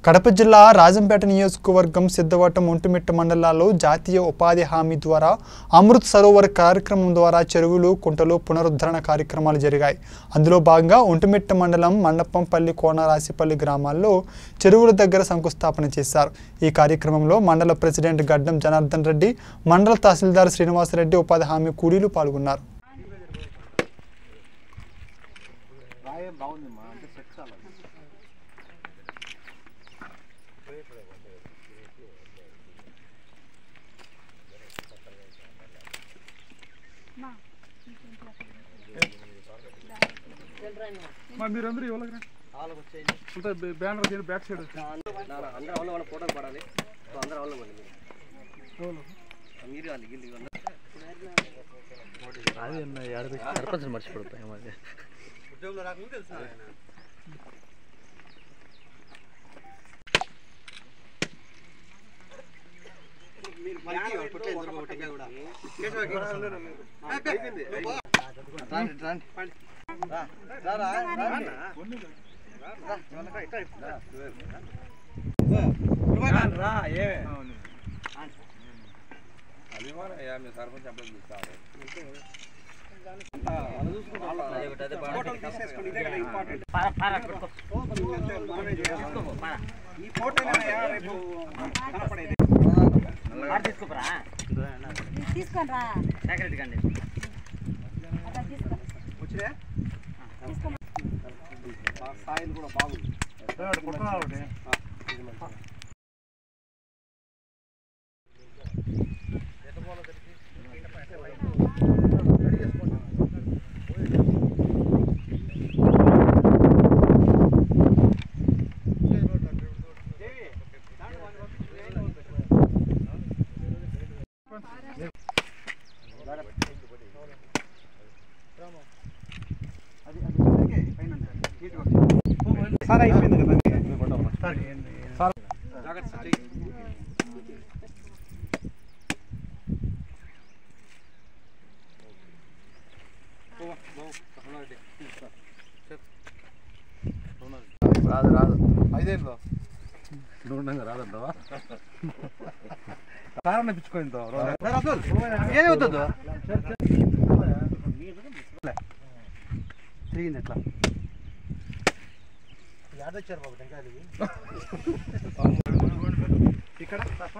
కడప జిల్లా రాజంపేట నియోజకవర్గం సిద్ధవటం ఒంటిమిట్ట మండలాల్లో జాతీయ ఉపాధి హామీ ద్వారా అమృత్ సరోవర్ కార్యక్రమం ద్వారా చెరువులు కుంటలు పునరుద్ధరణ కార్యక్రమాలు జరిగాయి అందులో భాగంగా ఒంటిమిట్ట మండలం మండపంపల్లి కోనరాశిపల్లి గ్రామాల్లో చెరువుల దగ్గర శంకుస్థాపన చేశారు ఈ కార్యక్రమంలో మండల ప్రెసిడెంట్ గడ్డం జనార్దన్ రెడ్డి మండల తహసీల్దార్ శ్రీనివాసరెడ్డి ఉపాధి హామీ కూలీలు పాల్గొన్నారు రాయం బాగుందమ్మా అంటే సెట్ చాలా మా మీరందరూ ఇవ్వలేరా వాళ్ళకి వచ్చేయండి అంతా బ్యానర్ చేయండి బ్యాక్ సైడ్ అందరూ వాళ్ళ వాళ్ళ ఫోటోలు పడాలి సో అందరూ వాళ్ళ పడండి మీరు వాళ్ళు గిల్లి అది సర్పంచ్ మర్చిపోతాయి మాది ఉద్యోగంలో రాకుండా తెలుసు తీసుకొని రా అట్లా తీసుకో సాయిల్ కూడా బాగుంది సార్ అయిపోయింది కదా జాగ్రత్త సార్ చెయ్యి. రాదు రాదు ఐదేళ్ళు దూరంగా రాదంటావా కారణం ఇప్పించుకోయింది ఏమవుతుందో తిరిగింది ఎట్లా యాదొచ్చారు బాబు టెంకాయలు ఇక్కడ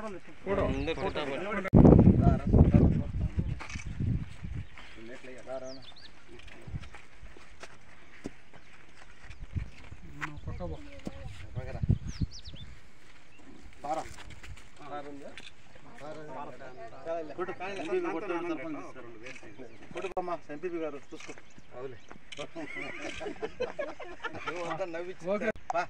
ఎంపీపీ గారు చూసుకో అవులే ఓకే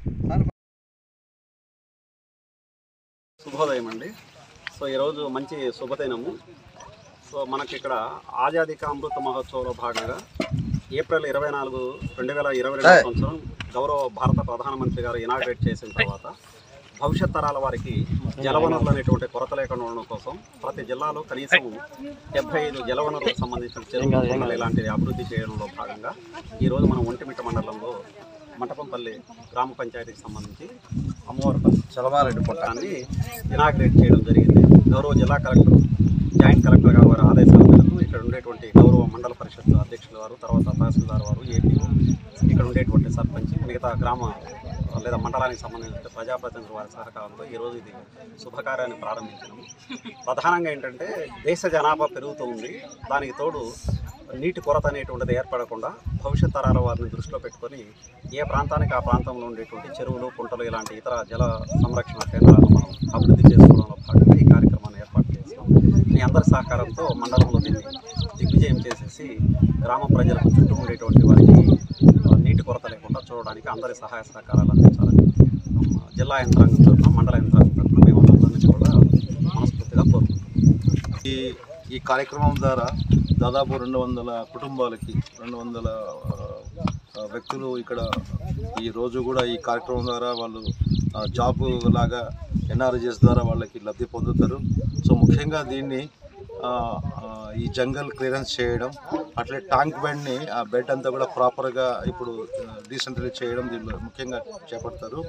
శుభోదయం అండి సో ఈరోజు మంచి శుభదినము సో మనకి ఇక్కడ ఆజాదీ కా అమృత మహోత్సవంలో భాగంగా ఏప్రిల్ ఇరవై నాలుగు రెండు వేల ఇరవై రెండు సంవత్సరం గౌరవ భారత ప్రధానమంత్రి గారు ఇనాగ్రేట్ చేసిన తర్వాత భవిష్యత్ తరాల వారికి జలవనరులు అనేటువంటి కొరత లేకుండా ఉండడం కోసం ప్రతి జిల్లాలో కనీసం డెబ్బై ఐదు జలవనరులకు సంబంధించిన చెరువులు కుంటలు ఇలాంటివి అభివృద్ధి చేయడంలో భాగంగా ఈరోజు మనం ఒంటిమిట్ట మండలంలో మంటపంపల్లి గ్రామ పంచాయతీకి సంబంధించి అమ్మవారి చలవారెడ్డి పొట్టాన్ని ఇనాగ్రేట్ చేయడం జరిగింది గౌరవ జిల్లా కలెక్టర్ జాయింట్ కలెక్టర్ గారు వారి ఆదేశాల మేరకు ఇక్కడ ఉండేటువంటి గౌరవ మండల పరిషత్ అధ్యక్షుల వారు తర్వాత తహసీల్దార్ వారు ఏపీఓ ఇక్కడ ఉండేటువంటి సర్పంచ్ మిగతా గ్రామ లేదా మండలానికి సంబంధించిన ప్రజాప్రతినిధుల వారి సహకారంతో ఈరోజు ఇది శుభకార్యాన్ని ప్రారంభించినాము ప్రధానంగా ఏంటంటే దేశ జనాభా పెరుగుతూ ఉంది దానికి తోడు నీటి కొరత అనేటువంటిది ఏర్పడకుండా భవిష్యత్ తరాల వారిని దృష్టిలో పెట్టుకొని ఏ ప్రాంతానికి ఆ ప్రాంతంలో ఉండేటువంటి చెరువులు కుంటలు ఇలాంటి ఇతర జల సంరక్షణ కేంద్రాలను మనం అభివృద్ధి చేసుకోవడంలో భాగంగా ఈ కార్యక్రమాన్ని ఏర్పాటు చేస్తాం మీ అందరి సహకారంతో మండలంలో దీన్ని దిగ్విజయం చేసేసి గ్రామ ప్రజలకు చుట్టూ ఉండేటువంటి వారికి ఆ, నీటి కొరత లేకుండా చూడడానికి అందరి సహాయ సహకారాలు అందించాలని ఆ, జిల్లా యంత్రాంగం తరఫున మండల యంత్రాంగం తరఫున మేము అందరినీ కూడా మనస్ఫూర్తిగా కోరుకుంటున్నాం ఈ ఈ కార్యక్రమం ద్వారా దాదాపు రెండు వందల కుటుంబాలకి రెండు వందల ఆ, వ్యక్తులు ఇక్కడ ఈ రోజు కూడా ఈ కార్యక్రమం ద్వారా వాళ్ళు ఆ, జాబ్ లాగా ఎన్ఆర్జీఎస్ ద్వారా వాళ్ళకి లబ్ధి పొందుతారు సో ముఖ్యంగా దీన్ని ఆ, ఆ, ఈ జంగల్ క్లియరెన్స్ చేయడం అట్లే టాంక్ బెడ్ని ఆ బెడ్ అంతా కూడా ప్రాపర్గా ఇప్పుడు డీసెంట్రలైజ్ చేయడం దీనిలో ముఖ్యంగా చేపడతారు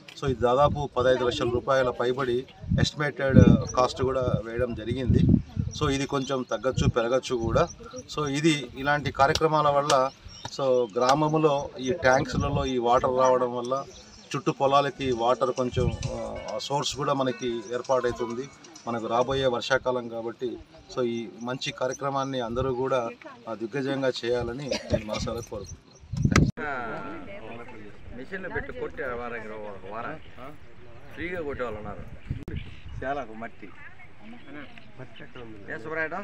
సో ఇది దాదాపు పదహైదు లక్షల రూపాయల పైబడి ఎస్టిమేటెడ్ కాస్ట్ కూడా వేయడం జరిగింది సో ఇది కొంచెం తగ్గచ్చు పెరగచ్చు కూడా సో ఇది ఇలాంటి కార్యక్రమాల వల్ల సో గ్రామంలో ఈ ట్యాంక్స్లలో ఈ వాటర్ రావడం వల్ల చుట్టూ పొలాలకి వాటర్ కొంచెం సోర్స్ కూడా మనకి ఏర్పాటవుతుంది మనకు రాబోయే వర్షాకాలం కాబట్టి సో ఈ మంచి కార్యక్రమాన్ని అందరూ కూడా ఆ, దిగ్గజంగా చేయాలని నేను మనసారా కోరుకుంటున్నాను మిషన్లో పెట్టి కొట్టే వారం ఒక వారం ఫ్రీగా కొట్టేవాళ్ళు ఉన్నారు చాలా మట్టి ఏ సుబ్రాయుడు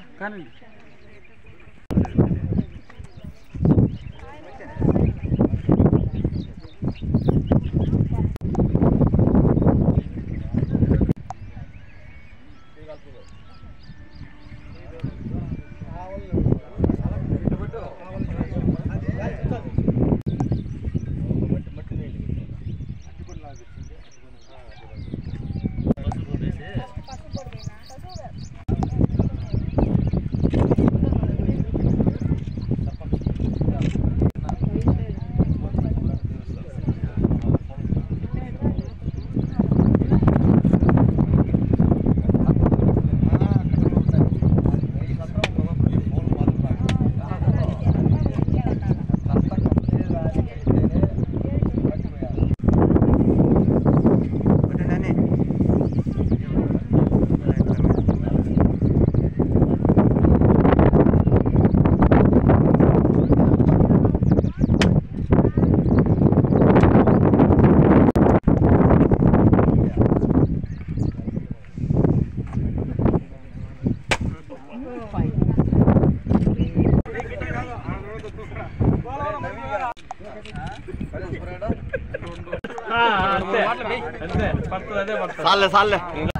సాల్లే సాల్లే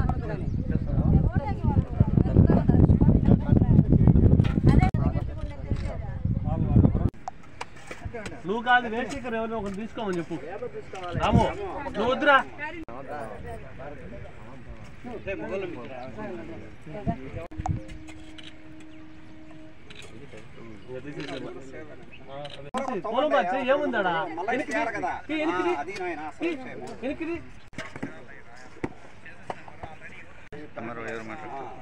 నువ్వు కాదు వేస్ట్ ఇక్కడ ఎవరిని ఒకరిని తీసుకోమని చెప్పు రాము నువ్వు వద్దురా పొలం వచ్చి ఏముందాడా ఎనికిది ఎనికిది ఎవరు మాట్లాడుతున్నారు